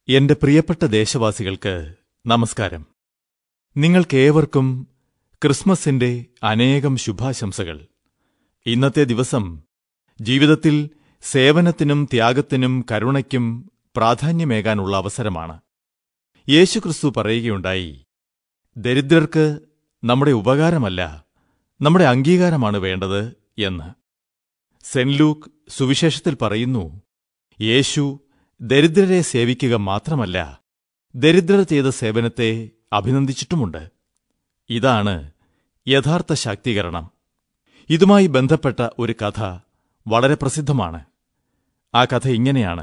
എന്റെ പ്രിയപ്പെട്ട ദേശവാസികൾക്ക് നമസ്കാരം നിങ്ങൾക്കേവർക്കും ക്രിസ്മസിന്റെ അനേകം ശുഭാശംസകൾ ഇന്നത്തെ ദിവസം ജീവിതത്തിൽ സേവനത്തിനും ത്യാഗത്തിനും കരുണയ്ക്കും പ്രാധാന്യമേകാനുള്ള അവസരമാണ് യേശുക്രിസ്തു പറയുകയുണ്ടായി ദരിദ്രർക്ക് നമ്മുടെ ഉപകാരമല്ല നമ്മുടെ അംഗീകാരമാണ് വേണ്ടത് എന്ന് സെന്റ് ലൂക്ക് സുവിശേഷത്തിൽ പറയുന്നു യേശു ദരിദ്രരെ സേവിക്കുക മാത്രമല്ല ദരിദ്രർ ചെയ്ത സേവനത്തെ അഭിനന്ദിച്ചിട്ടുമുണ്ട് ഇതാണ് യഥാർത്ഥ ശാക്തീകരണം ഇതുമായി ബന്ധപ്പെട്ട ഒരു കഥ വളരെ പ്രസിദ്ധമാണ് ആ കഥ ഇങ്ങനെയാണ്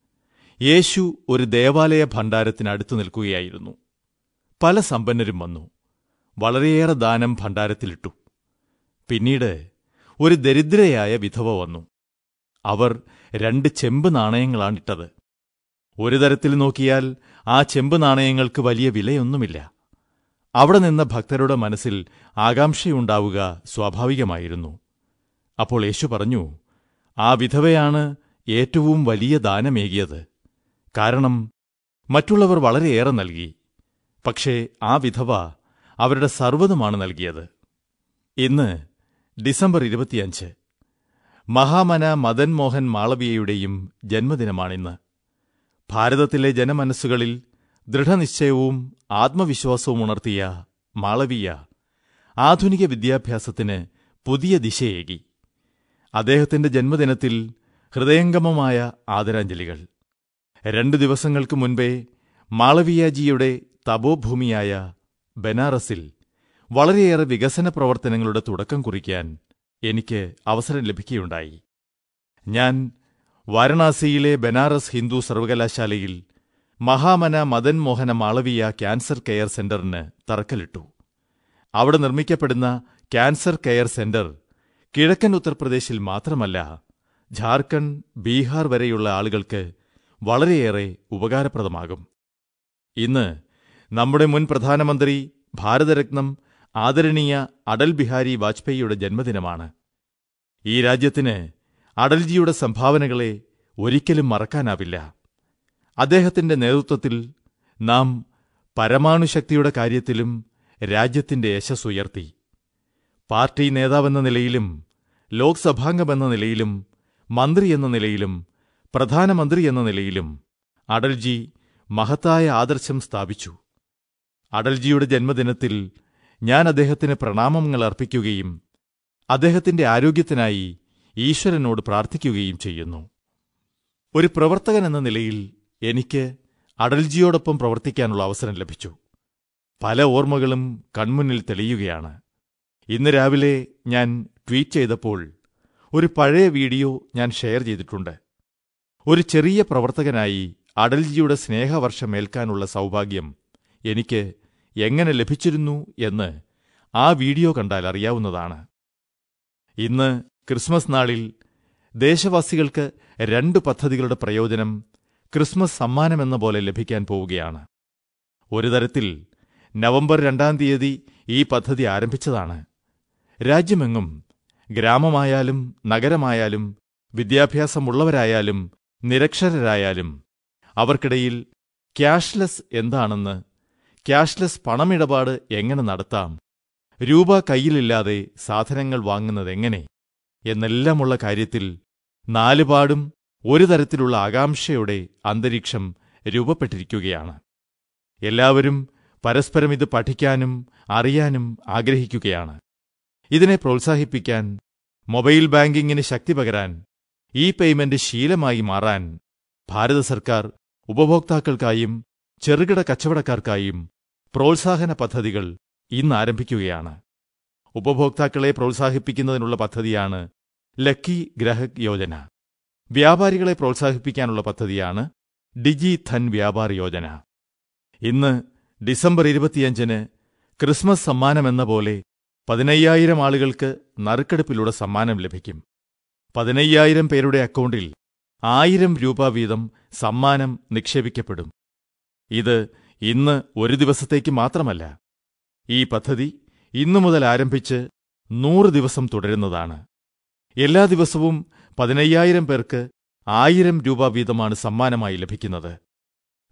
യേശു ഒരു ദേവാലയ ഭണ്ഡാരത്തിനടുത്തു നിൽക്കുകയായിരുന്നു പല സമ്പന്നരും വന്നു വളരെയേറെ ദാനം ഭണ്ഡാരത്തിലിട്ടു പിന്നീട് ഒരു ദരിദ്രയായ വിധവ വന്നു അവർ രണ്ട് ചെമ്പ് നാണയങ്ങളാണിട്ടത് ഒരു തരത്തിൽ നോക്കിയാൽ ആ ചെമ്പ് നാണയങ്ങൾക്ക് വലിയ വിലയൊന്നുമില്ല അവിടെ നിന്ന ഭക്തരുടെ മനസ്സിൽ ആകാംക്ഷയുണ്ടാവുക സ്വാഭാവികമായിരുന്നു അപ്പോൾ യേശു പറഞ്ഞു ആ വിധവയാണ് ഏറ്റവും വലിയ ദാനമേകിയത് കാരണം മറ്റുള്ളവർ വളരെയേറെ നൽകി പക്ഷേ ആ വിധവ അവരുടെ സർവ്വതുമാണ് നൽകിയത് ഇന്ന് ഡിസംബർ ഇരുപത്തിയഞ്ച് മഹാമന മദൻ മോഹൻ മാളവീയയുടെയും ജന്മദിനമാണിന്ന് ഭാരതത്തിലെ ജനമനസ്സുകളിൽ ദൃഢനിശ്ചയവും ആത്മവിശ്വാസവും ഉണർത്തിയ മാളവീയ ആധുനിക വിദ്യാഭ്യാസത്തിന് പുതിയ ദിശയേകി അദ്ദേഹത്തിന്റെ ജന്മദിനത്തിൽ ഹൃദയംഗമമായ ആദരാഞ്ജലികൾ രണ്ടു ദിവസങ്ങൾക്ക് മുൻപേ മാളവീയാജിയുടെ തപോഭൂമിയായ ബനാറസിൽ വളരെയേറെ വികസന പ്രവർത്തനങ്ങളുടെ തുടക്കം കുറിക്കാൻ എനിക്ക് അവസരം ലഭിക്കുകയുണ്ടായി ഞാൻ വാരണാസിയിലെ ബനാറസ് ഹിന്ദു സർവകലാശാലയിൽ മഹാമന മദൻ മോഹന മാളവീയ ക്യാൻസർ കെയർ സെന്ററിന് തറക്കല്ലിട്ടു അവിടെ നിർമ്മിക്കപ്പെടുന്ന ക്യാൻസർ കെയർ സെന്റർ കിഴക്കൻ ഉത്തർപ്രദേശിൽ മാത്രമല്ല ഝാർഖണ്ഡ് ബീഹാർ വരെയുള്ള ആളുകൾക്ക് വളരെയേറെ ഉപകാരപ്രദമാകും ഇന്ന് നമ്മുടെ മുൻ പ്രധാനമന്ത്രി ഭാരതരത്നം ആദരണീയ അടൽ ബിഹാരി വാജ്പേയിയുടെ ജന്മദിനമാണ് ഈ രാജ്യത്തിന് അടൽജിയുടെ സംഭാവനകളെ ഒരിക്കലും മറക്കാനാവില്ല അദ്ദേഹത്തിന്റെ നേതൃത്വത്തിൽ നാം പരമാണുശക്തിയുടെ കാര്യത്തിലും രാജ്യത്തിന്റെ യശസ് ഉയർത്തി പാർട്ടി നേതാവെന്ന നിലയിലും ലോക്സഭാംഗമെന്ന നിലയിലും മന്ത്രി എന്ന നിലയിലും പ്രധാനമന്ത്രി എന്ന നിലയിലും അടൽജി മഹത്തായ ആദർശം സ്ഥാപിച്ചു അടൽജിയുടെ ജന്മദിനത്തിൽ ഞാൻ അദ്ദേഹത്തിന് പ്രണാമങ്ങൾ അർപ്പിക്കുകയും അദ്ദേഹത്തിന്റെ ആരോഗ്യത്തിനായി ഈശ്വരനോട് പ്രാർത്ഥിക്കുകയും ചെയ്യുന്നു ഒരു പ്രവർത്തകൻ എന്ന നിലയിൽ എനിക്ക് അടൽജിയോടൊപ്പം പ്രവർത്തിക്കാനുള്ള അവസരം ലഭിച്ചു പല ഓർമ്മകളും കൺമുന്നിൽ തെളിയുകയാണ് ഇന്ന് രാവിലെ ഞാൻ ട്വീറ്റ് ചെയ്തപ്പോൾ ഒരു പഴയ വീഡിയോ ഞാൻ ഷെയർ ചെയ്തിട്ടുണ്ട് ഒരു ചെറിയ പ്രവർത്തകനായി അടൽജിയുടെ സ്നേഹവർഷമേൽക്കാനുള്ള സൗഭാഗ്യം എനിക്ക് എങ്ങനെ ലഭിച്ചിരുന്നു എന്ന് ആ വീഡിയോ കണ്ടാൽ അറിയാവുന്നതാണ് ഇന്ന് ക്രിസ്മസ് നാളിൽ ദേശവാസികൾക്ക് രണ്ട് പദ്ധതികളുടെ പ്രയോജനം ക്രിസ്മസ് സമ്മാനമെന്ന പോലെ ലഭിക്കാൻ പോവുകയാണ് ഒരു തരത്തിൽ നവംബർ രണ്ടാം തീയതി ഈ പദ്ധതി ആരംഭിച്ചതാണ് രാജ്യമെങ്ങും ഗ്രാമമായാലും നഗരമായാലും വിദ്യാഭ്യാസമുള്ളവരായാലും നിരക്ഷരരായാലും അവർക്കിടയിൽ ക്യാഷ്ലെസ് എന്താണെന്ന് ക്യാഷ്ലെസ് പണമിടപാട് എങ്ങനെ നടത്താം രൂപ കയ്യിലില്ലാതെ സാധനങ്ങൾ വാങ്ങുന്നതെങ്ങനെ എന്നെല്ലാമുള്ള കാര്യത്തിൽ നാലുപാടും ഒരു തരത്തിലുള്ള ആകാംക്ഷയുടെ അന്തരീക്ഷം രൂപപ്പെട്ടിരിക്കുകയാണ് എല്ലാവരും പരസ്പരം ഇത് പഠിക്കാനും അറിയാനും ആഗ്രഹിക്കുകയാണ് ഇതിനെ പ്രോത്സാഹിപ്പിക്കാൻ മൊബൈൽ ബാങ്കിങ്ങിന് ശക്തി പകരാൻ ഇ പേയ്മെന്റ് ശീലമായി മാറാൻ ഭാരത സർക്കാർ ഉപഭോക്താക്കൾക്കായും ചെറുകിട കച്ചവടക്കാർക്കായും പ്രോത്സാഹന പദ്ധതികൾ ഇന്ന് ആരംഭിക്കുകയാണ് ഉപഭോക്താക്കളെ പ്രോത്സാഹിപ്പിക്കുന്നതിനുള്ള പദ്ധതിയാണ് ലക്കി ഗ്രഹക് യോജന വ്യാപാരികളെ പ്രോത്സാഹിപ്പിക്കാനുള്ള പദ്ധതിയാണ് ഡിജി ധൻ വ്യാപാർ യോജന ഇന്ന് ഡിസംബർ ഇരുപത്തിയഞ്ചിന് ക്രിസ്മസ് സമ്മാനമെന്ന പോലെ പതിനയ്യായിരം ആളുകൾക്ക് നറുക്കെടുപ്പിലൂടെ സമ്മാനം ലഭിക്കും പതിനയ്യായിരം പേരുടെ അക്കൗണ്ടിൽ ആയിരം രൂപ വീതം സമ്മാനം നിക്ഷേപിക്കപ്പെടും ഇത് ഇന്ന് ഒരു ദിവസത്തേക്ക് മാത്രമല്ല ഈ പദ്ധതി ഇന്നു മുതൽ ആരംഭിച്ച് നൂറ് ദിവസം തുടരുന്നതാണ് എല്ലാ ദിവസവും പതിനയ്യായിരം പേർക്ക് ആയിരം രൂപ വീതമാണ് സമ്മാനമായി ലഭിക്കുന്നത്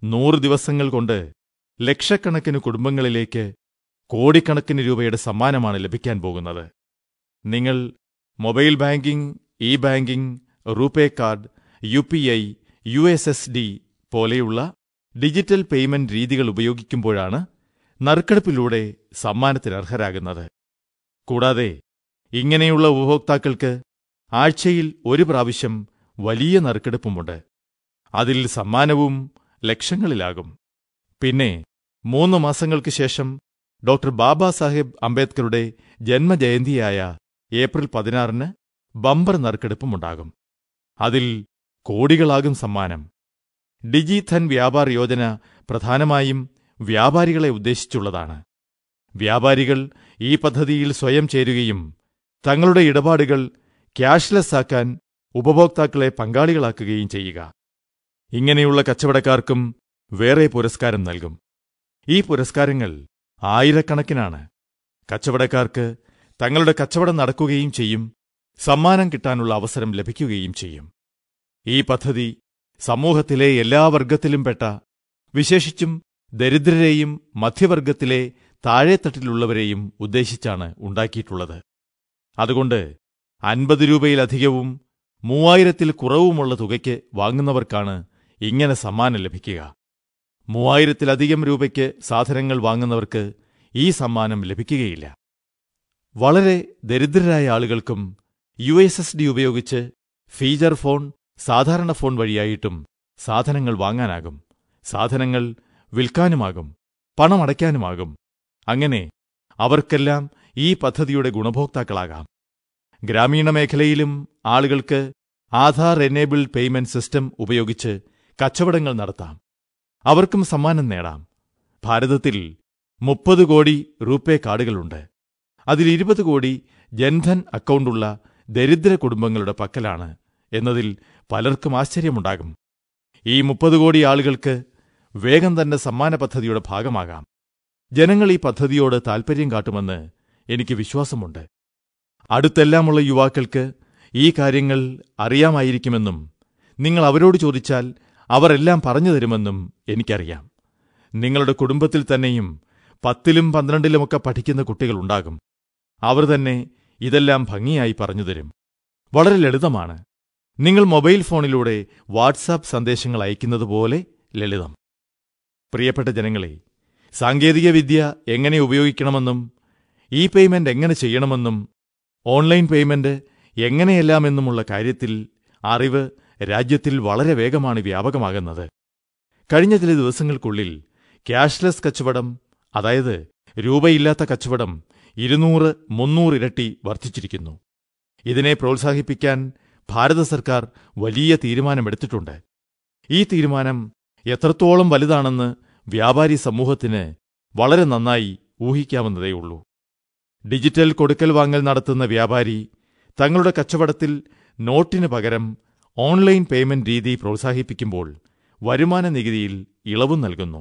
നൂറ് ദിവസങ്ങൾ കൊണ്ട് ലക്ഷക്കണക്കിന് കുടുംബങ്ങളിലേക്ക് കോടിക്കണക്കിന് രൂപയുടെ സമ്മാനമാണ് ലഭിക്കാൻ പോകുന്നത് നിങ്ങൾ mobile banking e banking RuPay card U P I U S S D പോലെയുള്ള ഡിജിറ്റൽ പേയ്മെന്റ് രീതികൾ ഉപയോഗിക്കുമ്പോഴാണ് നറുക്കെടുപ്പിലൂടെ സമ്മാനത്തിന് അർഹരാകുന്നത് കൂടാതെ ഇങ്ങനെയുള്ള ഉപഭോക്താക്കൾക്ക് ആഴ്ചയിൽ ഒരു പ്രാവശ്യം വലിയ നറുക്കെടുപ്പുമുണ്ട് അതിൽ സമ്മാനവും ലക്ഷങ്ങളിലാകും പിന്നെ മൂന്ന് മാസങ്ങൾക്ക് ശേഷം ഡോക്ടർ ബാബാ സാഹേബ് അംബേദ്കറുടെ ജന്മജയന്തിയായ ഏപ്രിൽ പതിനാറിന് ബമ്പർ നറുക്കെടുപ്പുമുണ്ടാകും അതിൽ കോടികളാകും സമ്മാനം ഡിജി ധൻ വ്യാപാർ യോജന പ്രധാനമായും വ്യാപാരികളെ ഉദ്ദേശിച്ചുള്ളതാണ് വ്യാപാരികൾ ഈ പദ്ധതിയിൽ സ്വയം ചേരുകയും തങ്ങളുടെ ഇടപാടുകൾ ക്യാഷ്ലെസ് ആക്കാൻ ഉപഭോക്താക്കളെ പങ്കാളികളാക്കുകയും ചെയ്യുക ഇങ്ങനെയുള്ള കച്ചവടക്കാർക്കും വേറെ പുരസ്കാരം നൽകും ഈ പുരസ്കാരങ്ങൾ ആയിരക്കണക്കിനാണ് കച്ചവടക്കാർക്ക് തങ്ങളുടെ കച്ചവടം നടക്കുകയും ചെയ്യും സമ്മാനം കിട്ടാനുള്ള അവസരം ലഭിക്കുകയും ചെയ്യും ഈ പദ്ധതി സമൂഹത്തിലെ എല്ലാ വർഗത്തിലും പെട്ട വിശേഷിച്ചും ദരിദ്രരെയും മധ്യവർഗത്തിലെ താഴെത്തട്ടിലുള്ളവരെയും ഉദ്ദേശിച്ചാണ് ഉണ്ടാക്കിയിട്ടുള്ളത് അതുകൊണ്ട് അൻപത് രൂപയിലധികവും മൂവായിരത്തിൽ കുറവുമുള്ള തുകയ്ക്ക് വാങ്ങുന്നവർക്കാണ് ഇങ്ങനെ സമ്മാനം ലഭിക്കുക മൂവായിരത്തിലധികം രൂപയ്ക്ക് സാധനങ്ങൾ വാങ്ങുന്നവർക്ക് ഈ സമ്മാനം ലഭിക്കുകയില്ല വളരെ ദരിദ്രരായ ആളുകൾക്കും യു എസ് എസ് ഡി ഉപയോഗിച്ച് ഫീച്ചർ ഫോൺ സാധാരണ ഫോൺ വഴിയായിട്ടും സാധനങ്ങൾ വാങ്ങാനാകും സാധനങ്ങൾ വിൽക്കാനുമാകും പണമടയ്ക്കാനുമാകും അങ്ങനെ അവർക്കെല്ലാം ഈ പദ്ധതിയുടെ ഗുണഭോക്താക്കളാകാം ഗ്രാമീണ മേഖലയിലും ആളുകൾക്ക് ആധാർ എനേബിൾഡ് പേയ്മെന്റ് സിസ്റ്റം ഉപയോഗിച്ച് കച്ചവടങ്ങൾ നടത്താം അവർക്കും സമ്മാനം നേടാം ഭാരതത്തിൽ മുപ്പത് കോടി റൂപേ കാർഡുകളുണ്ട് അതിൽ ഇരുപത് കോടി ജൻധൻ അക്കൗണ്ടുള്ള ദരിദ്ര കുടുംബങ്ങളുടെ പക്കലാണ് എന്നതിൽ പലർക്കും ആശ്ചര്യമുണ്ടാകും ഈ മുപ്പത് കോടി ആളുകൾക്ക് വേഗം തന്നെ സമ്മാന പദ്ധതിയുടെ ഭാഗമാകാം ജനങ്ങൾ ഈ പദ്ധതിയോട് താൽപര്യം കാട്ടുമെന്ന് എനിക്ക് വിശ്വാസമുണ്ട് അടുത്തെല്ലാമുള്ള യുവാക്കൾക്ക് ഈ കാര്യങ്ങൾ അറിയാമായിരിക്കുമെന്നും നിങ്ങൾ അവരോട് ചോദിച്ചാൽ അവർ എല്ലാം പറഞ്ഞു തരുമെന്നും എനിക്കറിയാം നിങ്ങളുടെ കുടുംബത്തിൽ തന്നെയും പത്തിലും പന്ത്രണ്ടിലുമൊക്കെ പഠിക്കുന്ന കുട്ടികളുണ്ടാകും അവർ തന്നെ ഇതെല്ലാം ഭംഗിയായി പറഞ്ഞുതരും വളരെ ലളിതമാണ് നിങ്ങൾ മൊബൈൽ ഫോണിലൂടെ വാട്സാപ്പ് സന്ദേശങ്ങൾ അയക്കുന്നതുപോലെ ലളിതം പ്രിയപ്പെട്ട ജനങ്ങളെ സാങ്കേതികവിദ്യ എങ്ങനെ ഉപയോഗിക്കണമെന്നും ഇ പേയ്മെന്റ് എങ്ങനെ ചെയ്യണമെന്നും ഓൺലൈൻ പേയ്മെന്റ് എങ്ങനെയെല്ലാമെന്നുമുള്ള കാര്യത്തിൽ അറിവ് രാജ്യത്തിൽ വളരെ വേഗമാണ് വ്യാപകമാകുന്നത് കഴിഞ്ഞ ചില ദിവസങ്ങൾക്കുള്ളിൽ ക്യാഷ്ലെസ് കച്ചവടം അതായത് രൂപയില്ലാത്ത കച്ചവടം ഇരുന്നൂറ് മുന്നൂറ് ഇരട്ടി വർദ്ധിച്ചിരിക്കുന്നു ഇതിനെ പ്രോത്സാഹിപ്പിക്കാൻ ഭാരത സർക്കാർ വലിയ തീരുമാനമെടുത്തിട്ടുണ്ട് ഈ തീരുമാനം എത്രത്തോളം വലുതാണെന്ന് വ്യാപാരി സമൂഹത്തിന് വളരെ നന്നായി ഊഹിക്കാവുന്നതേയുള്ളൂ ഡിജിറ്റൽ കൊടുക്കൽ വാങ്ങൽ നടത്തുന്ന വ്യാപാരി തങ്ങളുടെ കച്ചവടത്തിൽ നോട്ടിന് പകരം ഓൺലൈൻ പേയ്മെന്റ് രീതി പ്രോത്സാഹിപ്പിക്കുമ്പോൾ വരുമാന നികുതിയിൽ ഇളവും നൽകുന്നു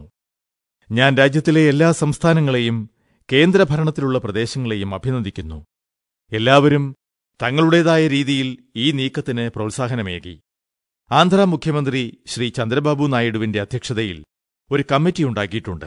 ഞാൻ രാജ്യത്തിലെ എല്ലാ സംസ്ഥാനങ്ങളെയും കേന്ദ്രഭരണത്തിലുള്ള പ്രദേശങ്ങളെയും അഭിനന്ദിക്കുന്നു എല്ലാവരും തങ്ങളുടേതായ രീതിയിൽ ഈ നീക്കത്തിന് പ്രോത്സാഹനമേകി ആന്ധ്ര മുഖ്യമന്ത്രി ശ്രീ ചന്ദ്രബാബു നായിഡുവിന്റെ അധ്യക്ഷതയിൽ ഒരു കമ്മിറ്റി ഉണ്ടാക്കിയിട്ടുണ്ട്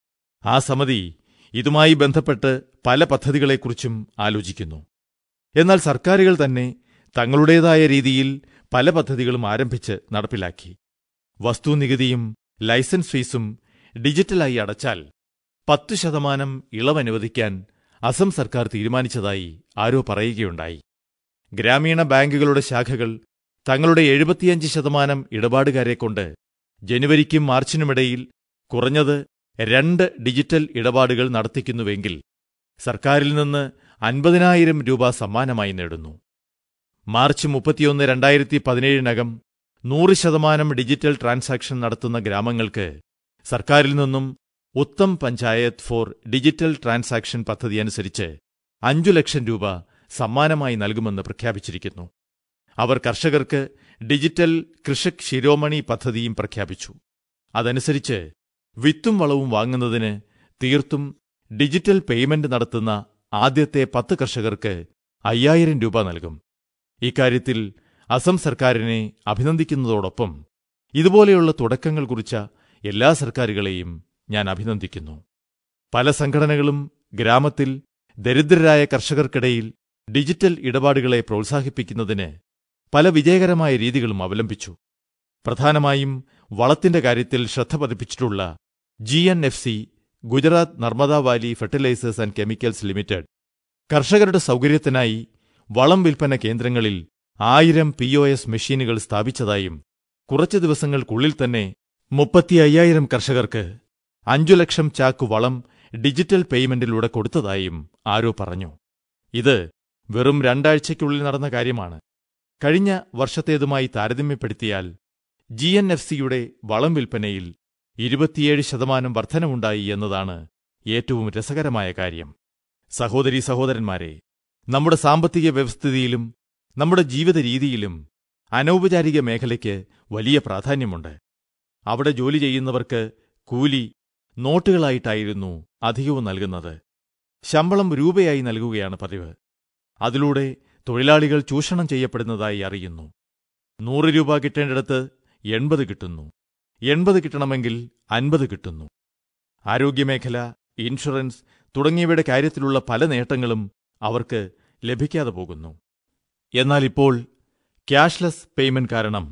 ആ സമിതി ഇതുമായി ബന്ധപ്പെട്ട് പല പദ്ധതികളെക്കുറിച്ചും ആലോചിക്കുന്നു എന്നാൽ സർക്കാരുകൾ തന്നെ തങ്ങളുടേതായ രീതിയിൽ പല പദ്ധതികളും ആരംഭിച്ച് നടപ്പിലാക്കി വസ്തുനികുതിയും ലൈസൻസ് ഫീസും ഡിജിറ്റലായി അടച്ചാൽ പത്ത് ശതമാനം ഇളവനുവദിക്കാൻ അസം സർക്കാർ തീരുമാനിച്ചതായി ആരോ പറയുകയുണ്ടായി ഗ്രാമീണ ബാങ്കുകളുടെ ശാഖകൾ തങ്ങളുടെ എഴുപത്തിയഞ്ച് ശതമാനം ഇടപാടുകാരെക്കൊണ്ട് ജനുവരിക്കും മാർച്ചിനുമിടയിൽ കുറഞ്ഞത് രണ്ട് ഡിജിറ്റൽ ഇടപാടുകൾ നടത്തിക്കുന്നുവെങ്കിൽ സർക്കാരിൽ നിന്ന് അൻപതിനായിരം രൂപ സമ്മാനമായി നേടുന്നു മാർച്ച് മുപ്പത്തിയൊന്ന് രണ്ടായിരത്തി പതിനേഴിനകം നൂറ് ശതമാനം ഡിജിറ്റൽ ട്രാൻസാക്ഷൻ നടത്തുന്ന ഗ്രാമങ്ങൾക്ക് സർക്കാരിൽ നിന്നും Uttam panchayat for digital transaction പദ്ധതിയനുസരിച്ച് അഞ്ചു ലക്ഷം രൂപ സമ്മാനമായി നൽകുമെന്ന് പ്രഖ്യാപിച്ചിരിക്കുന്നു അവർ കർഷകർക്ക് ഡിജിറ്റൽ കൃഷക് ശിരോമണി പദ്ധതിയും പ്രഖ്യാപിച്ചു അതനുസരിച്ച് വിത്തും വളവും വാങ്ങുന്നതിന് തീർത്തും ഡിജിറ്റൽ പേയ്മെന്റ് നടത്തുന്ന ആദ്യത്തെ പത്ത് കർഷകർക്ക് അയ്യായിരം രൂപ നൽകും ഇക്കാര്യത്തിൽ അസം സർക്കാരിനെ അഭിനന്ദിക്കുന്നതോടൊപ്പം ഇതുപോലെയുള്ള തുടക്കങ്ങൾ കുറിച്ച എല്ലാ സർക്കാരുകളെയും ഞാൻ അഭിനന്ദിക്കുന്നു പല സംഘടനകളും ഗ്രാമത്തിൽ ദരിദ്രരായ കർഷകർക്കിടയിൽ ഡിജിറ്റൽ ഇടപാടുകളെ പ്രോത്സാഹിപ്പിക്കുന്നതിന് പല വിജയകരമായ രീതികളും അവലംബിച്ചു പ്രധാനമായും വളത്തിന്റെ കാര്യത്തിൽ ശ്രദ്ധ പതിപ്പിച്ചിട്ടുള്ള G N F C Gujarat Narmada valley fertilisers and chemicals limited കർഷകരുടെ സൗകര്യത്തിനായി വളം വിൽപ്പന കേന്ദ്രങ്ങളിൽ ആയിരം പി ഒ എസ് മെഷീനുകൾ സ്ഥാപിച്ചതായും കുറച്ചു ദിവസങ്ങൾക്കുള്ളിൽ തന്നെ മുപ്പത്തി അയ്യായിരം കർഷകർക്ക് അഞ്ചു ലക്ഷം ചാക്ക് വളം ഡിജിറ്റൽ പേയ്മെന്റിലൂടെ കൊടുത്തതായും ആരോ പറഞ്ഞു ഇത് വെറും രണ്ടാഴ്ചയ്ക്കുള്ളിൽ നടന്ന കാര്യമാണ് കഴിഞ്ഞ വർഷത്തേതുമായി താരതമ്യപ്പെടുത്തിയാൽ ജി എൻ എഫ് സിയുടെ വളം വിൽപ്പനയിൽ ഇരുപത്തിയേഴ് ശതമാനം വർധനവുണ്ടായി എന്നതാണ് ഏറ്റവും രസകരമായ കാര്യം സഹോദരീ സഹോദരന്മാരെ നമ്മുടെ സാമ്പത്തിക വ്യവസ്ഥിതിയിലും നമ്മുടെ ജീവിത രീതിയിലും അനൗപചാരിക മേഖലയ്ക്ക് വലിയ പ്രാധാന്യമുണ്ട് അവിടെ ജോലി ചെയ്യുന്നവർക്ക് കൂലി നോട്ടുകളായിട്ടായിരുന്നു അധികവും നൽകുന്നത് ശമ്പളം രൂപയായി നൽകുകയാണ് പതിവ് അതിലൂടെ തൊഴിലാളികൾ ചൂഷണം ചെയ്യപ്പെടുന്നതായി അറിയുന്നു നൂറ് രൂപ കിട്ടേണ്ടിടത്ത് എൺപത് കിട്ടുന്നു എൺപത് കിട്ടണമെങ്കിൽ അൻപത് കിട്ടുന്നു ആരോഗ്യമേഖല ഇൻഷുറൻസ് തുടങ്ങിയവയുടെ കാര്യത്തിലുള്ള പല നേട്ടങ്ങളും അവർക്ക് ലഭിക്കാതെ പോകുന്നു എന്നാൽ ഇപ്പോൾ ക്യാഷ്ലെസ് പേയ്മെന്റ് കാരണം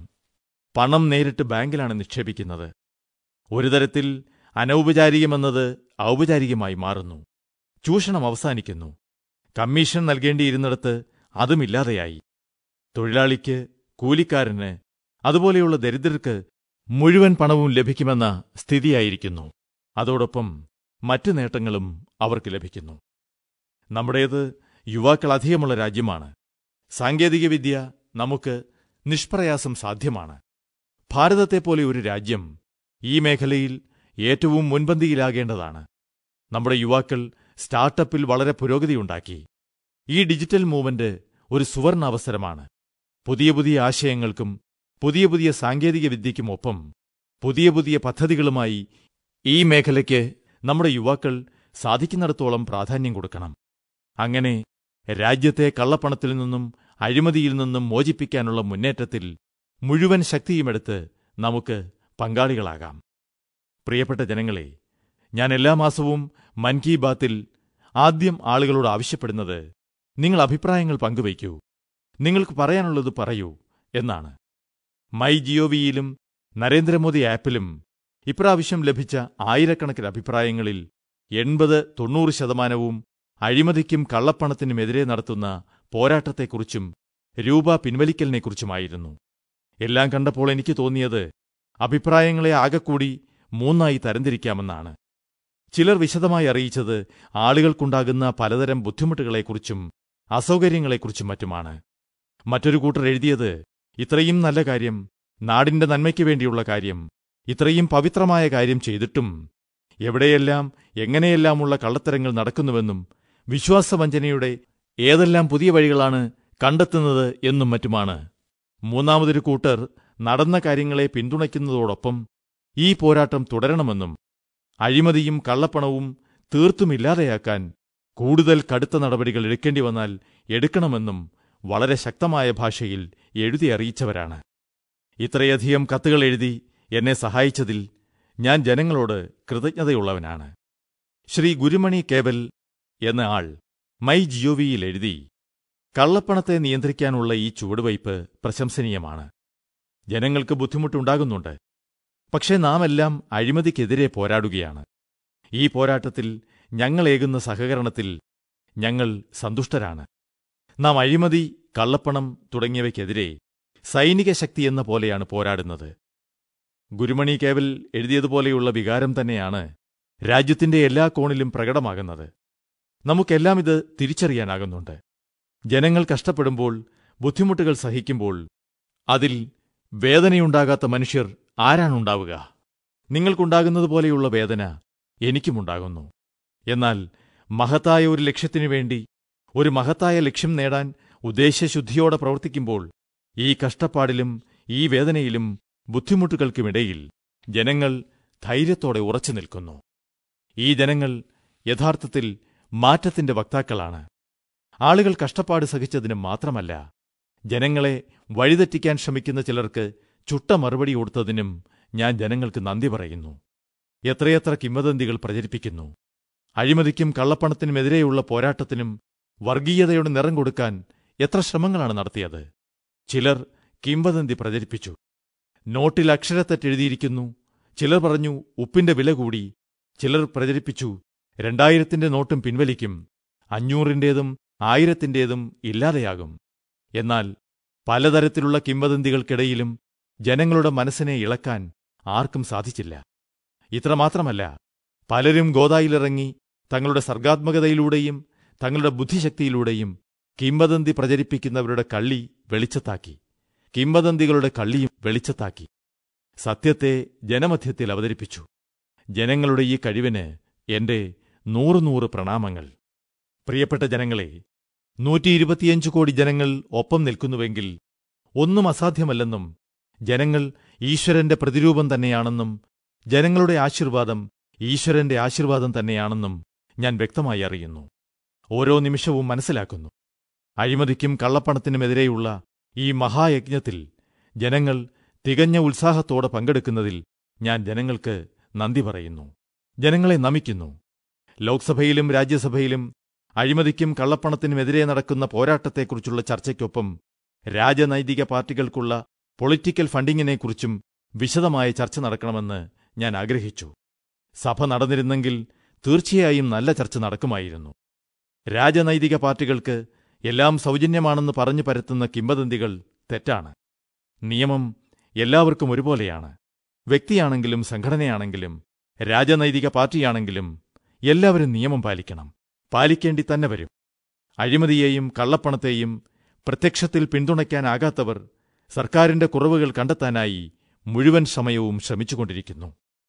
പണം നേരിട്ട് ബാങ്കിലാണ് നിക്ഷേപിക്കുന്നത് ഒരു തരത്തിൽ അനൗപചാരികമെന്നത് ഔപചാരികമായി മാറുന്നു ചൂഷണം അവസാനിക്കുന്നു കമ്മീഷൻ നൽകേണ്ടിയിരുന്നിടത്ത് അതുമില്ലാതെയായി തൊഴിലാളിക്ക് കൂലിക്കാരന് അതുപോലെയുള്ള ദരിദ്രർക്ക് മുഴുവൻ പണവും ലഭിക്കുമെന്ന സ്ഥിതിയായിരിക്കുന്നു അതോടൊപ്പം മറ്റു നേട്ടങ്ങളും അവർക്ക് ലഭിക്കുന്നു നമ്മുടേത് യുവാക്കൾ അധികമുള്ള രാജ്യമാണ് സാങ്കേതികവിദ്യ നമുക്ക് നിഷ്പ്രയാസം സാധ്യമാണ് ഭാരതത്തെപ്പോലെ ഒരു രാജ്യം ഈ മേഖലയിൽ ഏറ്റവും മുൻപന്തിയിലാകേണ്ടതാണ് നമ്മുടെ യുവാക്കൾ സ്റ്റാർട്ടപ്പിൽ വളരെ പുരോഗതിയുണ്ടാക്കി ഈ ഡിജിറ്റൽ മൂവ്മെന്റ് ഒരു സുവർണ അവസരമാണ് പുതിയ പുതിയ ആശയങ്ങൾക്കും പുതിയ പുതിയ സാങ്കേതിക വിദ്യയ്ക്കുമൊപ്പം പുതിയ പുതിയ പദ്ധതികളുമായി ഈ മേഖലയ്ക്ക് നമ്മുടെ യുവാക്കൾ സാധിക്കുന്നിടത്തോളം പ്രാധാന്യം കൊടുക്കണം അങ്ങനെ രാജ്യത്തെ കള്ളപ്പണത്തിൽ നിന്നും അഴിമതിയിൽ നിന്നും മോചിപ്പിക്കാനുള്ള മുന്നേറ്റത്തിൽ മുഴുവൻ ശക്തിയുമെടുത്ത് നമുക്ക് പങ്കാളികളാകാം പ്രിയപ്പെട്ട ജനങ്ങളെ ഞാൻ എല്ലാ മാസവും മൻ കി ബാത്തിൽ ആദ്യം ആളുകളോട് ആവശ്യപ്പെടുന്നത് നിങ്ങൾ അഭിപ്രായങ്ങൾ പങ്കുവയ്ക്കൂ നിങ്ങൾക്ക് പറയാനുള്ളത് പറയൂ എന്നാണ് മൈ ജിഒവിയിലും നരേന്ദ്രമോദി ആപ്പിലും ഇപ്രാവശ്യം ലഭിച്ച ആയിരക്കണക്കിന് അഭിപ്രായങ്ങളിൽ എൺപത് തൊണ്ണൂറ് ശതമാനവും അഴിമതിക്കും കള്ളപ്പണത്തിനുമെതിരെ നടത്തുന്ന പോരാട്ടത്തെക്കുറിച്ചും രൂപ പിൻവലിക്കലിനെക്കുറിച്ചുമായിരുന്നു എല്ലാം കണ്ടപ്പോൾ എനിക്ക് തോന്നിയത് അഭിപ്രായങ്ങളെ ആകെക്കൂടി മൂന്നായി തരംതിരിക്കാമെന്നാണ് ചിലർ വിശദമായി അറിയിച്ചത് ആളുകൾക്കുണ്ടാകുന്ന പലതരം ബുദ്ധിമുട്ടുകളെക്കുറിച്ചും അസൗകര്യങ്ങളെക്കുറിച്ചും മറ്റുമാണ് മറ്റൊരു കൂട്ടർ എഴുതിയത് ഇത്രയും നല്ല കാര്യം നാടിന്റെ നന്മയ്ക്കു വേണ്ടിയുള്ള കാര്യം ഇത്രയും പവിത്രമായ കാര്യം ചെയ്തിട്ടും എവിടെയെല്ലാം എങ്ങനെയെല്ലാമുള്ള കള്ളത്തരങ്ങൾ നടക്കുന്നുവെന്നും വിശ്വാസവഞ്ചനയുടെ ഏതെല്ലാം പുതിയ വഴികളാണ് കണ്ടെത്തുന്നത് എന്നും മറ്റുമാണ് മൂന്നാമതൊരു കൂട്ടർ നടന്ന കാര്യങ്ങളെ പിന്തുണയ്ക്കുന്നതോടൊപ്പം ഈ പോരാട്ടം തുടരണമെന്നും അഴിമതിയും കള്ളപ്പണവും തീർത്തുമില്ലാതെയാക്കാൻ കൂടുതൽ കടുത്ത നടപടികൾ എടുക്കേണ്ടി വന്നാൽ എടുക്കണമെന്നും വളരെ ശക്തമായ ഭാഷയിൽ എഴുതി അറിയിച്ചവരാണ് ഇത്രയധികം കത്തുകൾ എഴുതി എന്നെ സഹായിച്ചതിൽ ഞാൻ ജനങ്ങളോട് കൃതജ്ഞതയുള്ളവനാണ് ശ്രീ ഗുരുമണി കേബൽ എന്ന ആൾ മൈ ജിഒവിയിൽ എഴുതി കള്ളപ്പണത്തെ നിയന്ത്രിക്കാനുള്ള ഈ ചുവടുവയ്പ് പ്രശംസനീയമാണ് ജനങ്ങൾക്ക് ബുദ്ധിമുട്ടുണ്ടാകുന്നുണ്ട് പക്ഷേ നാമെല്ലാം അഴിമതിക്കെതിരെ പോരാടുകയാണ് ഈ പോരാട്ടത്തിൽ ഞങ്ങളേകുന്ന സഹകരണത്തിൽ ഞങ്ങൾ സന്തുഷ്ടരാണ് നാം അഴിമതി കള്ളപ്പണം തുടങ്ങിയവയ്ക്കെതിരെ സൈനിക ശക്തി എന്ന പോലെയാണ് പോരാടുന്നത് ഗുരുമണി കേവൽ എഴുതിയതുപോലെയുള്ള വികാരം തന്നെയാണ് രാജ്യത്തിന്റെ എല്ലാ കോണിലും പ്രകടമാകുന്നത് നമുക്കെല്ലാം ഇത് തിരിച്ചറിയാനാകുന്നുണ്ട് ജനങ്ങൾ കഷ്ടപ്പെടുമ്പോൾ ബുദ്ധിമുട്ടുകൾ സഹിക്കുമ്പോൾ അതിൽ വേദനയുണ്ടാകാത്ത മനുഷ്യർ ആരാണുണ്ടാവുക നിങ്ങൾക്കുണ്ടാകുന്നതുപോലെയുള്ള വേദന എനിക്കുമുണ്ടാകുന്നു എന്നാൽ മഹത്തായ ഒരു ലക്ഷ്യത്തിനു വേണ്ടി ഒരു മഹത്തായ ലക്ഷ്യം നേടാൻ ഉദ്ദേശ്യശുദ്ധിയോടെ പ്രവർത്തിക്കുമ്പോൾ ഈ കഷ്ടപ്പാടിലും ഈ വേദനയിലും ബുദ്ധിമുട്ടുകൾക്കുമിടയിൽ ജനങ്ങൾ ധൈര്യത്തോടെ ഉറച്ചു നിൽക്കുന്നു ഈ ജനങ്ങൾ യഥാർത്ഥത്തിൽ മാറ്റത്തിന്റെ വക്താക്കളാണ് ആളുകൾ കഷ്ടപ്പാട് സഹിച്ചതിന് മാത്രമല്ല ജനങ്ങളെ വഴിതെറ്റിക്കാൻ ശ്രമിക്കുന്ന ചിലർക്ക് ചുട്ട മറുപടി കൊടുത്തതിനും ഞാൻ ജനങ്ങൾക്ക് നന്ദി പറയുന്നു എത്രയെത്ര കിംവദന്തികൾ പ്രചരിപ്പിക്കുന്നു അഴിമതിക്കും കള്ളപ്പണത്തിനുമെതിരെയുള്ള പോരാട്ടത്തിനും വർഗീയതയുടെ നിറം കൊടുക്കാൻ എത്ര ശ്രമങ്ങളാണ് നടത്തിയത് ചിലർ കിംവദന്തി പ്രചരിപ്പിച്ചു നോട്ടിൽ അക്ഷരത്തെറ്റെഴുതിയിരിക്കുന്നു ചിലർ പറഞ്ഞു ഉപ്പിന്റെ വില കൂടി ചിലർ പ്രചരിപ്പിച്ചു രണ്ടായിരത്തിന്റെ നോട്ടും പിൻവലിക്കും അഞ്ഞൂറിന്റേതും ആയിരത്തിന്റേതും ഇല്ലാതെയാകും എന്നാൽ പലതരത്തിലുള്ള കിംവദന്തികൾക്കിടയിലും ജനങ്ങളുടെ മനസ്സിനെ ഇളക്കാൻ ആർക്കും സാധിച്ചില്ല ഇത്രമാത്രമല്ല പലരും ഗോദായിലിറങ്ങി തങ്ങളുടെ സർഗാത്മകതയിലൂടെയും തങ്ങളുടെ ബുദ്ധിശക്തിയിലൂടെയും കിംവദന്തി പ്രചരിപ്പിക്കുന്നവരുടെ കള്ളി വെളിച്ചത്താക്കി കിംവദന്തികളുടെ കള്ളിയും വെളിച്ചത്താക്കി സത്യത്തെ ജനമധ്യത്തിൽ അവതരിപ്പിച്ചു ജനങ്ങളുടെ ഈ കഴിവിന് എന്റെ നൂറ് നൂറ് പ്രണാമങ്ങൾ പ്രിയപ്പെട്ട ജനങ്ങളെ നൂറ്റിയിരുപത്തിയഞ്ച് കോടി ജനങ്ങൾ ഒപ്പം നിൽക്കുന്നുവെങ്കിൽ ഒന്നും അസാധ്യമല്ലെന്നും ജനങ്ങൾ ഈശ്വരന്റെ പ്രതിരൂപം തന്നെയാണെന്നും ജനങ്ങളുടെ ആശീർവാദം ഈശ്വരന്റെ ആശീർവാദം തന്നെയാണെന്നും ഞാൻ വ്യക്തമായി അറിയുന്നു ഓരോ നിമിഷവും മനസ്സിലാക്കുന്നു അഴിമതിക്കും കള്ളപ്പണത്തിനുമെതിരെയുള്ള ഈ മഹായജ്ഞത്തിൽ ജനങ്ങൾ തികഞ്ഞ ഉത്സാഹത്തോടെ പങ്കെടുക്കുന്നതിൽ ഞാൻ ജനങ്ങൾക്ക് നന്ദി പറയുന്നു ജനങ്ങളെ നമിക്കുന്നു ലോക്സഭയിലും രാജ്യസഭയിലും അഴിമതിക്കും കള്ളപ്പണത്തിനുമെതിരെ നടക്കുന്ന പോരാട്ടത്തെക്കുറിച്ചുള്ള ചർച്ചയ്ക്കൊപ്പം രാജനൈതിക പാർട്ടികൾക്കുള്ള പൊളിറ്റിക്കൽ ഫണ്ടിങ്ങിനെക്കുറിച്ചും വിശദമായ ചർച്ച നടക്കണമെന്ന് ഞാൻ ആഗ്രഹിച്ചു സഭ നടന്നിരുന്നെങ്കിൽ തീർച്ചയായും നല്ല ചർച്ച നടക്കുമായിരുന്നു രാജനൈതിക പാർട്ടികൾക്ക് എല്ലാം സൗജന്യമാണെന്ന് പറഞ്ഞു പരത്തുന്ന കിംവദന്തികൾ തെറ്റാണ് നിയമം എല്ലാവർക്കും ഒരുപോലെയാണ് വ്യക്തിയാണെങ്കിലും സംഘടനയാണെങ്കിലും രാജനൈതിക പാർട്ടിയാണെങ്കിലും എല്ലാവരും നിയമം പാലിക്കണം പാലിക്കേണ്ടി തന്നെ വരും അഴിമതിയെയും കള്ളപ്പണത്തെയും പ്രത്യക്ഷത്തിൽ പിന്തുണയ്ക്കാനാകാത്തവർ സർക്കാരിന്റെ കുറവുകൾ കണ്ടെത്താനായി മുഴുവൻ സമയവും ശ്രമിച്ചുകൊണ്ടിരിക്കുന്നു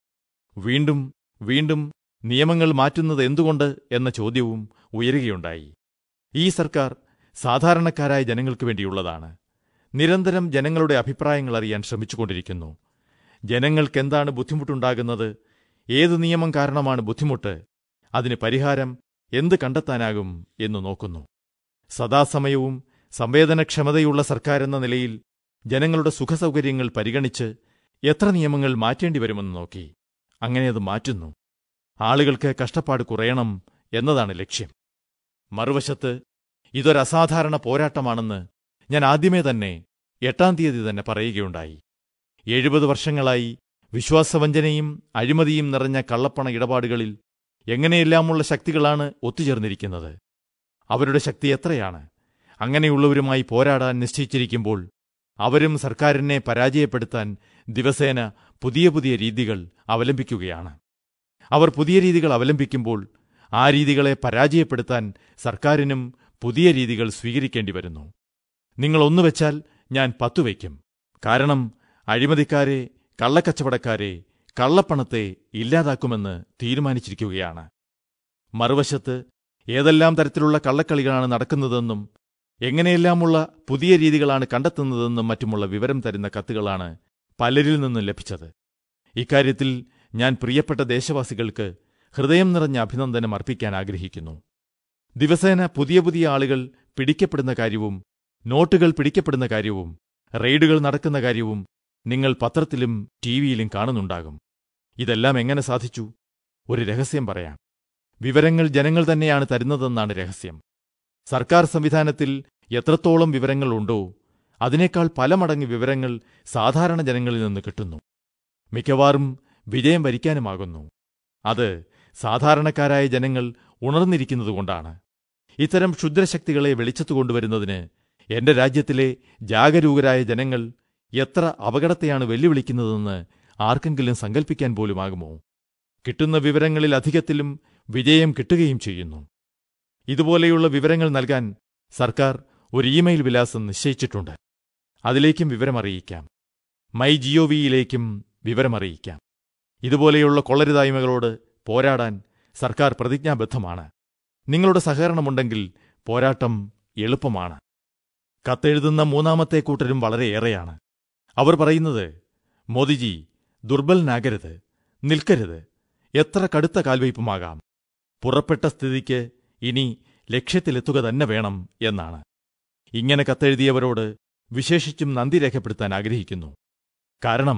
വീണ്ടും വീണ്ടും നിയമങ്ങൾ മാറ്റുന്നത് എന്തുകൊണ്ട് എന്ന ചോദ്യവും ഉയരുകയുണ്ടായി ഈ സർക്കാർ സാധാരണക്കാരായ ജനങ്ങൾക്കു വേണ്ടിയുള്ളതാണ് നിരന്തരം ജനങ്ങളുടെ അഭിപ്രായങ്ങൾ അറിയാൻ ശ്രമിച്ചുകൊണ്ടിരിക്കുന്നു ജനങ്ങൾക്കെന്താണ് ബുദ്ധിമുട്ടുണ്ടാകുന്നത് ഏതു നിയമം കാരണമാണ് ബുദ്ധിമുട്ട് അതിന് പരിഹാരം എന്ത് കണ്ടെത്താനാകും എന്നു നോക്കുന്നു സദാസമയവും സംവേദനക്ഷമതയുള്ള സർക്കാരെന്ന നിലയിൽ ജനങ്ങളുടെ സുഖസൗകര്യങ്ങൾ പരിഗണിച്ച് എത്ര നിയമങ്ങൾ മാറ്റേണ്ടി വരുമെന്ന് നോക്കി അങ്ങനെ അത് മാറ്റുന്നു ആളുകൾക്ക് കഷ്ടപ്പാട് കുറയണം എന്നതാണ് ലക്ഷ്യം മറുവശത്ത് ഇതൊരസാധാരണ പോരാട്ടമാണെന്ന് ഞാൻ ആദ്യമേ തന്നെ എട്ടാം തീയതി തന്നെ പറയുകയുണ്ടായി എഴുപത് വർഷങ്ങളായി വിശ്വാസവഞ്ചനയും അഴിമതിയും നിറഞ്ഞ കള്ളപ്പണ ഇടപാടുകളിൽ എങ്ങനെയെല്ലാമുള്ള ശക്തികളാണ് ഒത്തുചേർന്നിരിക്കുന്നത് അവരുടെ ശക്തി എത്രയാണ് അങ്ങനെയുള്ളവരുമായി പോരാടാൻ നിശ്ചയിച്ചിരിക്കുമ്പോൾ അവരും സർക്കാരിനെ പരാജയപ്പെടുത്താൻ ദിവസേന പുതിയ പുതിയ രീതികൾ അവലംബിക്കുകയാണ് അവർ പുതിയ രീതികൾ അവലംബിക്കുമ്പോൾ ആ രീതികളെ പരാജയപ്പെടുത്താൻ സർക്കാരിനും പുതിയ രീതികൾ സ്വീകരിക്കേണ്ടി വരുന്നു നിങ്ങൾ ഒന്ന് വെച്ചാൽ ഞാൻ പത്തു വയ്ക്കും കാരണം അഴിമതിക്കാരെ കള്ളക്കച്ചവടക്കാരെ കള്ളപ്പണത്തെ ഇല്ലാതാക്കുമെന്ന് തീരുമാനിച്ചിരിക്കുകയാണ് മറുവശത്ത് ഏതെല്ലാം തരത്തിലുള്ള കള്ളക്കളികളാണ് നടക്കുന്നതെന്നും എങ്ങനെയെല്ലാമുള്ള പുതിയ രീതികളാണ് കണ്ടെത്തുന്നതെന്നും മറ്റുമുള്ള വിവരം തരുന്ന കത്തുകളാണ് പലരിൽ നിന്നും ലഭിച്ചത് ഇക്കാര്യത്തിൽ ഞാൻ പ്രിയപ്പെട്ട ദേശവാസികൾക്ക് ഹൃദയം നിറഞ്ഞ അഭിനന്ദനം അർപ്പിക്കാൻ ആഗ്രഹിക്കുന്നു ദിവസേന പുതിയ പുതിയ ആളുകൾ പിടിക്കപ്പെടുന്ന കാര്യവും നോട്ടുകൾ പിടിക്കപ്പെടുന്ന കാര്യവും റെയ്ഡുകൾ നടക്കുന്ന കാര്യവും നിങ്ങൾ പത്രത്തിലും ടിവിയിലും കാണുന്നുണ്ടാകും ഇതെല്ലാം എങ്ങനെ സാധിച്ചു ഒരു രഹസ്യം പറയാം വിവരങ്ങൾ ജനങ്ങൾ തന്നെയാണ് തരുന്നതെന്നാണ് രഹസ്യം സർക്കാർ സംവിധാനത്തിൽ എത്രത്തോളം വിവരങ്ങൾ ഉണ്ടോ അതിനേക്കാൾ പല മടങ്ങ് വിവരങ്ങൾ സാധാരണ ജനങ്ങളിൽ നിന്ന് കിട്ടുന്നു മിക്കവാറും വിജയം വരിക്കാനുമാകുന്നു അത് സാധാരണക്കാരായ ജനങ്ങൾ ഉണർന്നിരിക്കുന്നതുകൊണ്ടാണ് ഇത്തരം ക്ഷുദ്രശക്തികളെ വെളിച്ചത്തു കൊണ്ടുവരുന്നതിന് എന്റെ രാജ്യത്തിലെ ജാഗരൂകരായ ജനങ്ങൾ എത്ര അപകടത്തെയാണ് വെല്ലുവിളിക്കുന്നതെന്ന് ആർക്കെങ്കിലും സങ്കൽപ്പിക്കാൻ പോലുമാകുമോ കിട്ടുന്ന വിവരങ്ങളിൽ അധികത്തിലും വിജയം കിട്ടുകയും ചെയ്യുന്നു ഇതുപോലെയുള്ള വിവരങ്ങൾ നൽകാൻ സർക്കാർ ഒരു ഇമെയിൽ വിലാസം നിശ്ചയിച്ചിട്ടുണ്ട് അതിലേക്കും വിവരമറിയിക്കാം മൈ ജിഒവിയിലേക്കും വിവരമറിയിക്കാം ഇതുപോലെയുള്ള കൊള്ളരുതായ്മകളോട് പോരാടാൻ സർക്കാർ പ്രതിജ്ഞാബദ്ധമാണ് നിങ്ങളുടെ സഹകരണമുണ്ടെങ്കിൽ പോരാട്ടം എളുപ്പമാണ് കത്തെഴുതുന്ന മൂന്നാമത്തെ കൂട്ടരും വളരെയേറെയാണ് അവർ പറയുന്നത് മോദിജി ദുർബലനാകരുത് നിൽക്കരുത് എത്ര കടുത്ത കാൽവയ്പുമാകാം പുറപ്പെട്ട സ്ഥിതിക്ക് ഇനി ലക്ഷ്യത്തിലെത്തുക തന്നെ വേണം എന്നാണ് ഇങ്ങനെ കത്തെഴുതിയവരോട് വിശേഷിച്ചും നന്ദി രേഖപ്പെടുത്താൻ ആഗ്രഹിക്കുന്നു കാരണം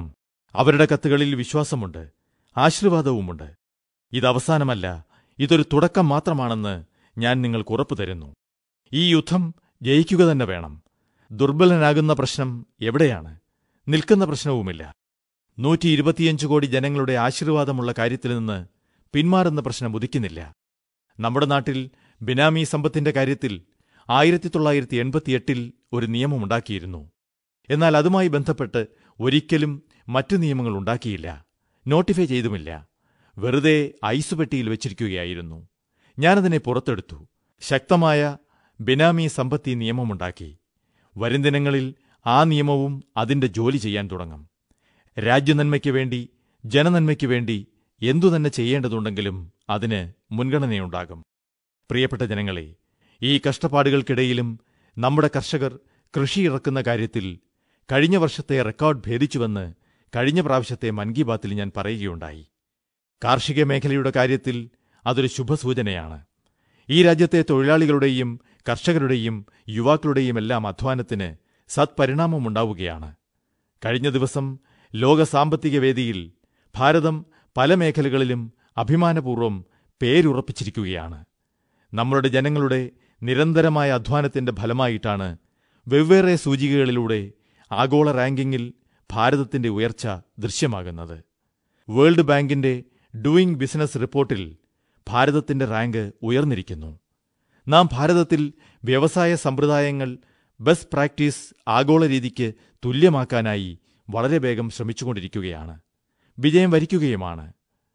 അവരുടെ കത്തുകളിൽ വിശ്വാസമുണ്ട് ആശീർവാദവുമുണ്ട് ഇതവസാനമല്ല ഇതൊരു തുടക്കം മാത്രമാണെന്ന് ഞാൻ നിങ്ങൾക്ക് ഉറപ്പു തരുന്നു ഈ യുദ്ധം ജയിക്കുക തന്നെ വേണം ദുർബലനാകുന്ന പ്രശ്നം എവിടെയാണ് നിൽക്കുന്ന പ്രശ്നവുമില്ല നൂറ്റി ഇരുപത്തിയഞ്ച് കോടി ജനങ്ങളുടെ ആശീർവാദമുള്ള കാര്യത്തിൽ നിന്ന് പിന്മാറുന്ന പ്രശ്നം ഉദിക്കുന്നില്ല നമ്മുടെ നാട്ടിൽ ബിനാമി സമ്പത്തിന്റെ കാര്യത്തിൽ ആയിരത്തി തൊള്ളായിരത്തി എൺപത്തിയെട്ടിൽ ഒരു നിയമമുണ്ടാക്കിയിരുന്നു എന്നാൽ അതുമായി ബന്ധപ്പെട്ട് ഒരിക്കലും മറ്റു നിയമങ്ങൾ ഉണ്ടാക്കിയില്ല നോട്ടിഫൈ ചെയ്തുമില്ല വെറുതെ ഐസുപെട്ടിയിൽ വച്ചിരിക്കുകയായിരുന്നു ഞാനതിനെ പുറത്തെടുത്തു ശക്തമായ ബിനാമി സമ്പത്തി നിയമമുണ്ടാക്കി വരും ദിനങ്ങളിൽ ആ നിയമവും അതിന്റെ ജോലി ചെയ്യാൻ തുടങ്ങും രാജ്യനന്മയ്ക്കു വേണ്ടി ജനനന്മയ്ക്കു വേണ്ടി എന്തുതന്നെ ചെയ്യേണ്ടതുണ്ടെങ്കിലും അതിന് മുൻഗണനയുണ്ടാകും പ്രിയപ്പെട്ട ജനങ്ങളെ ഈ കഷ്ടപ്പാടുകൾക്കിടയിലും നമ്മുടെ കർഷകർ കൃഷി ഇറക്കുന്ന കാര്യത്തിൽ കഴിഞ്ഞ വർഷത്തെ റെക്കോർഡ് ഭേദിച്ചുവെന്ന് കഴിഞ്ഞ പ്രാവശ്യത്തെ മൻ കി ബാത്തിൽ ഞാൻ പറയുകയുണ്ടായി കാർഷിക മേഖലയുടെ കാര്യത്തിൽ അതൊരു ശുഭസൂചനയാണ് ഈ രാജ്യത്തെ തൊഴിലാളികളുടെയും കർഷകരുടെയും യുവാക്കളുടെയും എല്ലാം അധ്വാനത്തിന് സത്പരിണാമമുണ്ടാവുകയാണ് കഴിഞ്ഞ ദിവസം ലോക സാമ്പത്തിക വേദിയിൽ ഭാരതം പല മേഖലകളിലും അഭിമാനപൂർവ്വം പേരുറപ്പിച്ചിരിക്കുകയാണ് നമ്മളുടെ ജനങ്ങളുടെ നിരന്തരമായ അധ്വാനത്തിന്റെ ഫലമായിട്ടാണ് വെവ്വേറെ സൂചികകളിലൂടെ ആഗോള റാങ്കിങ്ങിൽ ഭാരതത്തിന്റെ ഉയർച്ച ദൃശ്യമാകുന്നത് വേൾഡ് ബാങ്കിന്റെ ഡൂയിംഗ് ബിസിനസ് റിപ്പോർട്ടിൽ ഭാരതത്തിന്റെ റാങ്ക് ഉയർന്നിരിക്കുന്നു നാം ഭാരതത്തിൽ വ്യവസായ സമ്പ്രദായങ്ങൾ ബെസ്റ്റ് പ്രാക്ടീസ് ആഗോള രീതിക്ക് തുല്യമാക്കാനായി വളരെ വേഗം ശ്രമിച്ചുകൊണ്ടിരിക്കുകയാണ് വിജയം വരിക്കുകയുമാണ്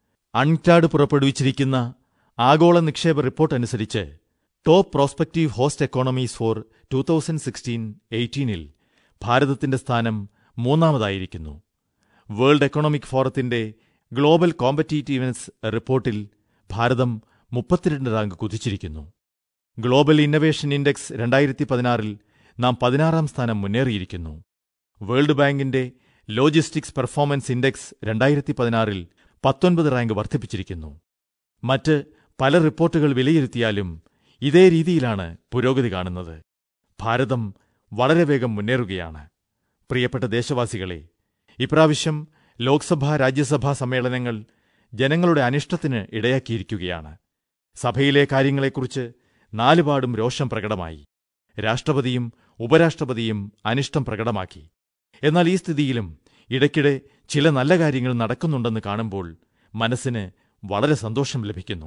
അൺടാഡ് പുറപ്പെടുവിച്ചിരിക്കുന്ന ആഗോള നിക്ഷേപ റിപ്പോർട്ട് അനുസരിച്ച് top prospective host economies for two thousand sixteen എയ്റ്റീനിൽ ഭാരതത്തിന്റെ സ്ഥാനം മൂന്നാമതായിരിക്കുന്നു വേൾഡ് എക്കണോമിക് ഫോറത്തിന്റെ ഗ്ലോബൽ കോമ്പറ്റീറ്റീവ്നെസ് റിപ്പോർട്ടിൽ ഭാരതം മുപ്പത്തിരണ്ട് റാങ്ക് കുതിച്ചിരിക്കുന്നു ഗ്ലോബൽ ഇന്നവേഷൻ ഇൻഡെക്സ് രണ്ടായിരത്തി പതിനാറിൽ നാം പതിനാറാം സ്ഥാനം മുന്നേറിയിരിക്കുന്നു വേൾഡ് ബാങ്കിന്റെ ലോജിസ്റ്റിക്സ് പെർഫോമൻസ് ഇൻഡെക്സ് രണ്ടായിരത്തി പതിനാറിൽ പത്തൊൻപത് റാങ്ക് വർദ്ധിപ്പിച്ചിരിക്കുന്നു മറ്റ് പല റിപ്പോർട്ടുകൾ വിലയിരുത്തിയാലും ഇതേ രീതിയിലാണ് പുരോഗതി കാണുന്നത് ഭാരതം വളരെ വേഗം മുന്നേറുകയാണ് പ്രിയപ്പെട്ട ദേശവാസികളെ ഇപ്രാവശ്യം ലോക്സഭാ രാജ്യസഭാ സമ്മേളനങ്ങൾ ജനങ്ങളുടെ അനിഷ്ടത്തിന് ഇടയാക്കിയിരിക്കുകയാണ് സഭയിലെ കാര്യങ്ങളെക്കുറിച്ച് നാലുപാടും രോഷം പ്രകടമായി രാഷ്ട്രപതിയും ഉപരാഷ്ട്രപതിയും അനിഷ്ടം പ്രകടമാക്കി എന്നാൽ ഈ സ്ഥിതിയിലും ഇടയ്ക്കിടെ ചില നല്ല കാര്യങ്ങൾ നടക്കുന്നുണ്ടെന്ന് കാണുമ്പോൾ മനസ്സിന് വളരെ സന്തോഷം ലഭിക്കുന്നു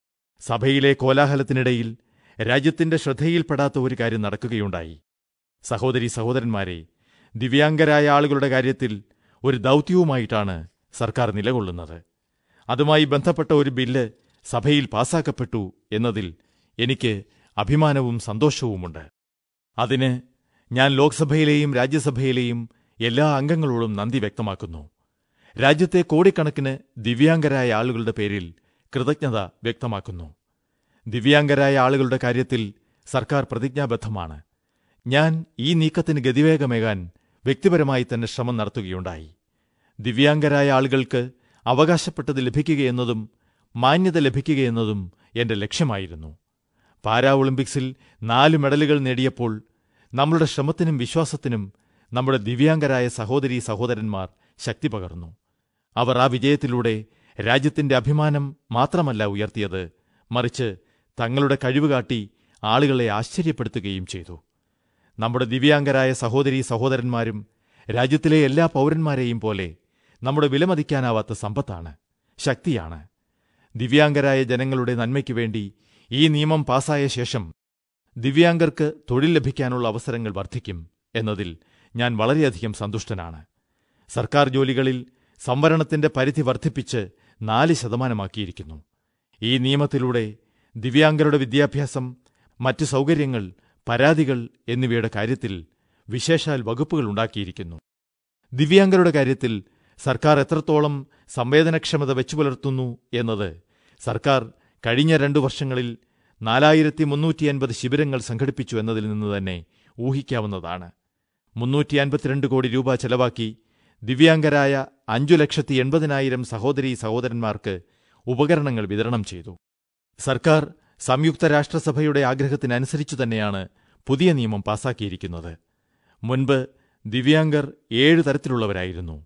സഭയിലെ കോലാഹലത്തിനിടയിൽ രാജ്യത്തിന്റെ ശ്രദ്ധയിൽപ്പെടാത്ത ഒരു കാര്യം നടക്കുകയുണ്ടായി സഹോദരി സഹോദരന്മാരെ ദിവ്യാംഗരായ ആളുകളുടെ കാര്യത്തിൽ ഒരു ദൗത്യവുമായിട്ടാണ് സർക്കാർ നിലകൊള്ളുന്നത് അതുമായി ബന്ധപ്പെട്ട ഒരു ബില്ല് സഭയിൽ പാസാക്കപ്പെട്ടു എന്നതിൽ എനിക്ക് അഭിമാനവും സന്തോഷവുമുണ്ട് അതിന് ഞാൻ ലോക്സഭയിലെയും രാജ്യസഭയിലെയും എല്ലാ അംഗങ്ങളോടും നന്ദി വ്യക്തമാക്കുന്നു രാജ്യത്തെ കോടിക്കണക്കിന് ദിവ്യാംഗരായ ആളുകളുടെ പേരിൽ കൃതജ്ഞത വ്യക്തമാക്കുന്നു ദിവ്യാംഗരായ ആളുകളുടെ കാര്യത്തിൽ സർക്കാർ പ്രതിജ്ഞാബദ്ധമാണ് ഞാൻ ഈ നീക്കത്തിന് ഗതിവേഗമേകാൻ വ്യക്തിപരമായി തന്നെ ശ്രമം നടത്തുകയുണ്ടായി ദിവ്യാംഗരായ ആളുകൾക്ക് അവകാശപ്പെട്ടത് ലഭിക്കുകയെന്നതും മാന്യത ലഭിക്കുകയെന്നതും എന്റെ ലക്ഷ്യമായിരുന്നു പാരാ ഒളിമ്പിക്സിൽ നാല് മെഡലുകൾ നേടിയപ്പോൾ നമ്മളുടെ ശ്രമത്തിനും വിശ്വാസത്തിനും നമ്മുടെ ദിവ്യാംഗരായ സഹോദരീ സഹോദരന്മാർ ശക്തി പകർന്നു അവർ ആ വിജയത്തിലൂടെ രാജ്യത്തിന്റെ അഭിമാനം മാത്രമല്ല ഉയർത്തിയത് മറിച്ച് തങ്ങളുടെ കഴിവ് കാട്ടി ആളുകളെ ആശ്ചര്യപ്പെടുത്തുകയും ചെയ്തു നമ്മുടെ ദിവ്യാംഗരായ സഹോദരീ സഹോദരന്മാരും രാജ്യത്തിലെ എല്ലാ പൗരന്മാരെയും പോലെ നമ്മുടെ വിലമതിക്കാനാവാത്ത സമ്പത്താണ് ശക്തിയാണ് ദിവ്യാംഗരായ ജനങ്ങളുടെ നന്മയ്ക്കു വേണ്ടി ഈ നിയമം പാസായ ശേഷം ദിവ്യാംഗർക്ക് തൊഴിൽ ലഭിക്കാനുള്ള അവസരങ്ങൾ വർദ്ധിക്കും എന്നതിൽ ഞാൻ വളരെയധികം സന്തുഷ്ടനാണ് സർക്കാർ ജോലികളിൽ സംവരണത്തിന്റെ പരിധി വർദ്ധിപ്പിച്ച് നാല് ശതമാനമാക്കിയിരിക്കുന്നു ഈ നിയമത്തിലൂടെ ദിവ്യാംഗരുടെ വിദ്യാഭ്യാസം മറ്റ് സൗകര്യങ്ങൾ പരാതികൾ എന്നിവയുടെ കാര്യത്തിൽ വിശേഷാൽ വകുപ്പുകൾ ഉണ്ടാക്കിയിരിക്കുന്നു ദിവ്യാംഗരുടെ കാര്യത്തിൽ സർക്കാർ എത്രത്തോളം സംവേദനക്ഷമത വെച്ചുപുലർത്തുന്നു എന്നത് സർക്കാർ കഴിഞ്ഞ രണ്ടു വർഷങ്ങളിൽ നാലായിരത്തി മുന്നൂറ്റി അൻപത് ശിബിരങ്ങൾ സംഘടിപ്പിച്ചു എന്നതിൽ നിന്ന് തന്നെ ഊഹിക്കാവുന്നതാണ് മുന്നൂറ്റി അൻപത്തിരണ്ട് കോടി രൂപ ചെലവാക്കി ദിവ്യാംഗരായ അഞ്ചു ലക്ഷത്തി എൺപതിനായിരം സഹോദരീ സഹോദരന്മാർക്ക് ഉപകരണങ്ങൾ വിതരണം ചെയ്തു സർക്കാർ സംയുക്ത രാഷ്ട്രസഭയുടെ ആഗ്രഹത്തിനനുസരിച്ചു തന്നെയാണ് പുതിയ നിയമം പാസാക്കിയിരിക്കുന്നത് മുൻപ് ദിവ്യാംഗർ ഏഴ് തരത്തിലുള്ളവരായിരുന്നു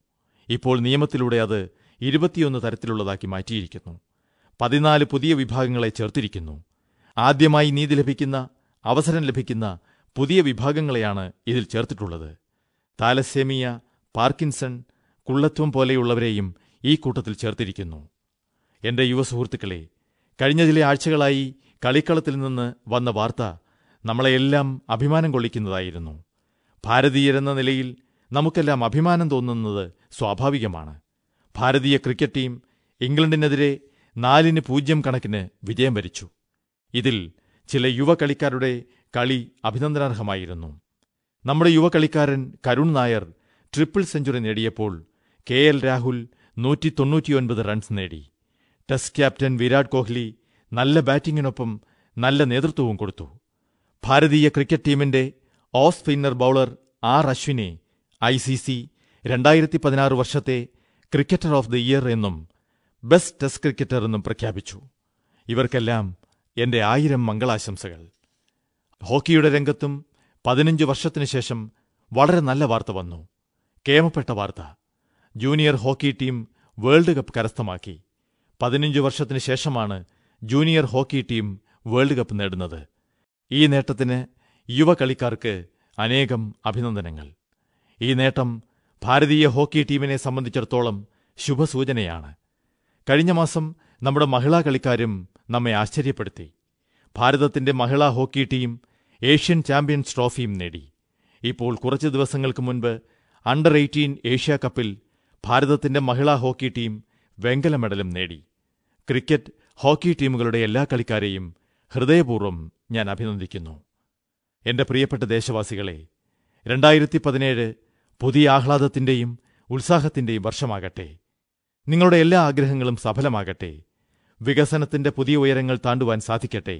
ഇപ്പോൾ നിയമത്തിലൂടെ അത് ഇരുപത്തിയൊന്ന് തരത്തിലുള്ളതാക്കി മാറ്റിയിരിക്കുന്നു പതിനാല് പുതിയ വിഭാഗങ്ങളെ ചേർത്തിരിക്കുന്നു ആദ്യമായി നീതി ലഭിക്കുന്ന അവസരം ലഭിക്കുന്ന പുതിയ വിഭാഗങ്ങളെയാണ് ഇതിൽ ചേർത്തിട്ടുള്ളത് താലസേമിയ പാർക്കിൻസൺ കുള്ളത്വം പോലെയുള്ളവരെയും ഈ കൂട്ടത്തിൽ ചേർത്തിരിക്കുന്നു എന്റെ യുവസുഹൃത്തുക്കളെ കഴിഞ്ഞ ചില ആഴ്ചകളായി കളിക്കളത്തിൽ നിന്ന് വന്ന വാർത്ത നമ്മളെയെല്ലാം അഭിമാനം കൊള്ളിക്കുന്നതായിരുന്നു ഭാരതീയരെന്ന നിലയിൽ നമുക്കെല്ലാം അഭിമാനം തോന്നുന്നത് സ്വാഭാവികമാണ് ഭാരതീയ ക്രിക്കറ്റ് ടീം ഇംഗ്ലണ്ടിനെതിരെ നാലിന് പൂജ്യം കണക്കിന് വിജയം വരിച്ചു ഇതിൽ ചില യുവ കളിക്കാരുടെ കളി അഭിനന്ദനാർഹമായിരുന്നു നമ്മുടെ യുവ കളിക്കാരൻ കരുൺ നായർ ട്രിപ്പിൾ സെഞ്ചുറി നേടിയപ്പോൾ കെ എൽ രാഹുൽ നൂറ്റി തൊണ്ണൂറ്റിയൊൻപത് റൺസ് നേടി ടെസ്റ്റ് ക്യാപ്റ്റൻ വിരാട് കോഹ്ലി നല്ല ബാറ്റിംഗിനൊപ്പം നല്ല നേതൃത്വവും കൊടുത്തു ഭാരതീയ ക്രിക്കറ്റ് ടീമിന്റെ ഓഫ് സ്പിന്നർ ബൌളർ ആർ അശ്വിനെ ഐ സി സി രണ്ടായിരത്തി പതിനാറ് വർഷത്തെ ക്രിക്കറ്റർ ഓഫ് ദി ഇയർ എന്നും ബെസ്റ്റ് ടെസ്റ്റ് ക്രിക്കറ്റർ എന്നും പ്രഖ്യാപിച്ചു ഇവർക്കെല്ലാം എന്റെ ആയിരം മംഗളാശംസകൾ ഹോക്കിയുടെ രംഗത്തും പതിനഞ്ച് വർഷത്തിനു ശേഷം വളരെ നല്ല വാർത്ത വന്നു കേമപ്പെട്ട വാർത്ത junior hockey team world cup കരസ്ഥമാക്കി പതിനഞ്ച് വർഷത്തിനു ശേഷമാണ് junior hockey team world cup നേടുന്നത് ഈ നേട്ടത്തിന് യുവ കളിക്കാർക്ക് അനേകം അഭിനന്ദനങ്ങൾ ഈ നേട്ടം ഭാരതീയ ഹോക്കി ടീമിനെ സംബന്ധിച്ചിടത്തോളം ശുഭസൂചനയാണ് കഴിഞ്ഞ മാസം നമ്മുടെ മഹിളാ കളിക്കാരും നമ്മെ ആശ്ചര്യപ്പെടുത്തി ഭാരതത്തിന്റെ മഹിളാ ഹോക്കി ടീം ഏഷ്യൻ ചാമ്പ്യൻസ് ട്രോഫിയും നേടി ഇപ്പോൾ കുറച്ച് ദിവസങ്ങൾക്ക് മുൻപ് അണ്ടർ എയ്റ്റീൻ ഏഷ്യാ കപ്പിൽ ഭാരതത്തിന്റെ മഹിളാ ഹോക്കി ടീം വെങ്കല മെഡലും നേടി ക്രിക്കറ്റ് ഹോക്കി ടീമുകളുടെ എല്ലാ കളിക്കാരെയും ഹൃദയപൂർവ്വം ഞാൻ അഭിനന്ദിക്കുന്നു എന്റെ പ്രിയപ്പെട്ട ദേശവാസികളെ രണ്ടായിരത്തി പതിനേഴ് പുതിയ ആഹ്ലാദത്തിന്റെയും ഉത്സാഹത്തിന്റെയും വർഷമാകട്ടെ നിങ്ങളുടെ എല്ലാ ആഗ്രഹങ്ങളും സഫലമാകട്ടെ വികസനത്തിന്റെ പുതിയ ഉയരങ്ങൾ താണ്ടുവാൻ സാധിക്കട്ടെ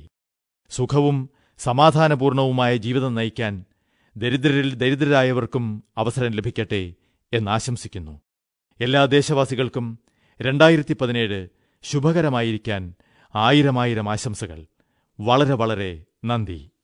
സുഖവും സമാധാനപൂർണവുമായ ജീവിതം നയിക്കാൻ ദരിദ്രരിൽ ദരിദ്രരായവർക്കും അവസരം ലഭിക്കട്ടെ എന്നാശംസിക്കുന്നു എല്ലാ ദേശവാസികൾക്കും രണ്ടായിരത്തി പതിനേഴ് ശുഭകരമായിരിക്കാൻ ആയിരമായിരം ആശംസകൾ വളരെ വളരെ നന്ദി